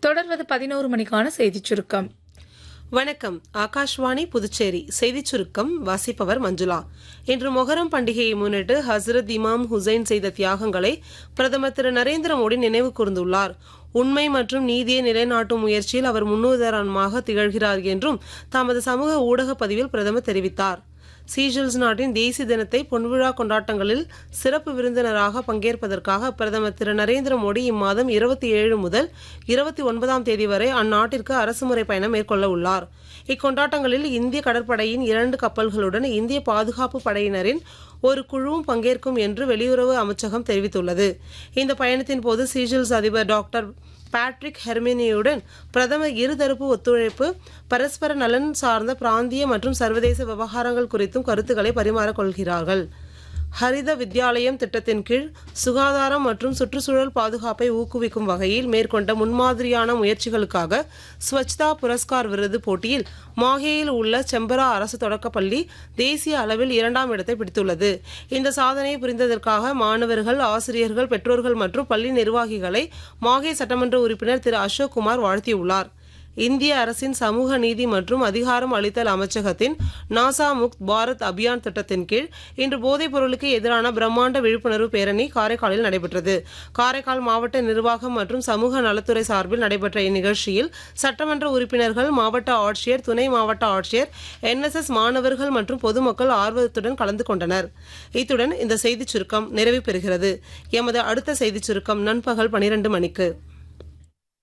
தொடர்வது பதினோரு மணிக்கான செய்திச் சுருக்கம் வணக்கம் ஆகாஷ்வாணி புதுச்சேரி செய்திச் சுருக்கம் வாசிப்பவர் மஞ்சுளா இன்று மொஹரம் பண்டிகையை முன்னிட்டு ஹசரத் இமாம் ஹுசைன் செய்த தியாகங்களை பிரதமர் திரு நரேந்திர மோடி நினைவு கூர்ந்துள்ளார் உண்மை மற்றும் நீதியை நிலைநாட்டும் முயற்சியில் அவர் முன்னுதாரணமாக திகழ்கிறார் என்றும் தமது சமூக ஊடக பதிவில் பிரதமர் தெரிவித்தார் சீஷெல்ஸ் நாட்டின் தேசிய தினத்தை பொன்விழா கொண்டாட்டங்களில் சிறப்பு விருந்தினராக பங்கேற்பதற்காக பிரதமர் திரு நரேந்திர மோடி இம்மாதம் இருபத்தி ஏழு முதல் இருபத்தி ஒன்பதாம் தேதி வரை அந்நாட்டிற்கு அரசுமுறை பயணம் மேற்கொள்ள உள்ளார் இக்கொண்டாட்டங்களில் இந்திய கடற்படையின் இரண்டு கப்பல்களுடன் இந்திய பாதுகாப்பு படையினரின் ஒரு குழுவும் பங்கேற்கும் என்று வெளியுறவு அமைச்சகம் தெரிவித்துள்ளது இந்த பயணத்தின் போது சீஷெல்ஸ் அதிபர் டாக்டர் பேட்ரிக் ஹெர்மினியுடன் பிரதமர் இருதரப்பு ஒத்துழைப்பு பரஸ்பர நலன் சார்ந்த பிராந்திய மற்றும் சர்வதேச விவகாரங்கள் குறித்தும் கருத்துக்களை பரிமாறிக் கொள்கிறார்கள் ஹரித வித்யாலயம் திட்டத்தின் கீழ் சுகாதாரம் மற்றும் சுற்றுச்சூழல் பாதுகாப்பை ஊக்குவிக்கும் வகையில் மேற்கொண்ட முன்மாதிரியான முயற்சிகளுக்காக ஸ்வச்தா புரஸ்கார் விருது போட்டியில் மாஹேயில் உள்ள செம்பரா அரசு தொடக்கப்பள்ளி தேசிய அளவில் இரண்டாம் இடத்தை பிடித்துள்ளது இந்த சாதனையை புரிந்ததற்காக மாணவர்கள் ஆசிரியர்கள் பெற்றோர்கள் மற்றும் பள்ளி நிர்வாகிகளை மாஹே சட்டமன்ற உறுப்பினர் திரு அசோக் குமார் வாழ்த்தியுள்ளார் இந்திய அரசின் சமூக நீதி மற்றும் அதிகாரம் அளித்தல் அமைச்சகத்தின் நாசா முக்த் பாரத் அபியான் திட்டத்தின் கீழ் இன்று போதைப் பொருளுக்கு எதிரான பிரம்மாண்ட விழிப்புணர்வு பேரணி காரைக்காலில் நடைபெற்றது காரைக்கால் மாவட்ட நிர்வாகம் மற்றும் சமூக நலத்துறை சார்பில் நடைபெற்ற இந்நிகழ்ச்சியில் சட்டமன்ற உறுப்பினர்கள் மாவட்ட ஆட்சியர் துணை மாவட்ட ஆட்சியர் என்எஸ்எஸ் மாணவர்கள் மற்றும் பொதுமக்கள் ஆர்வத்துடன் கலந்து கொண்டனர் இத்துடன் இந்த செய்திச் சுருக்கம் நிறைவு பெறுகிறது எமது அடுத்த செய்திச் சுருக்கம் நண்பகல் பனிரெண்டு மணிக்கு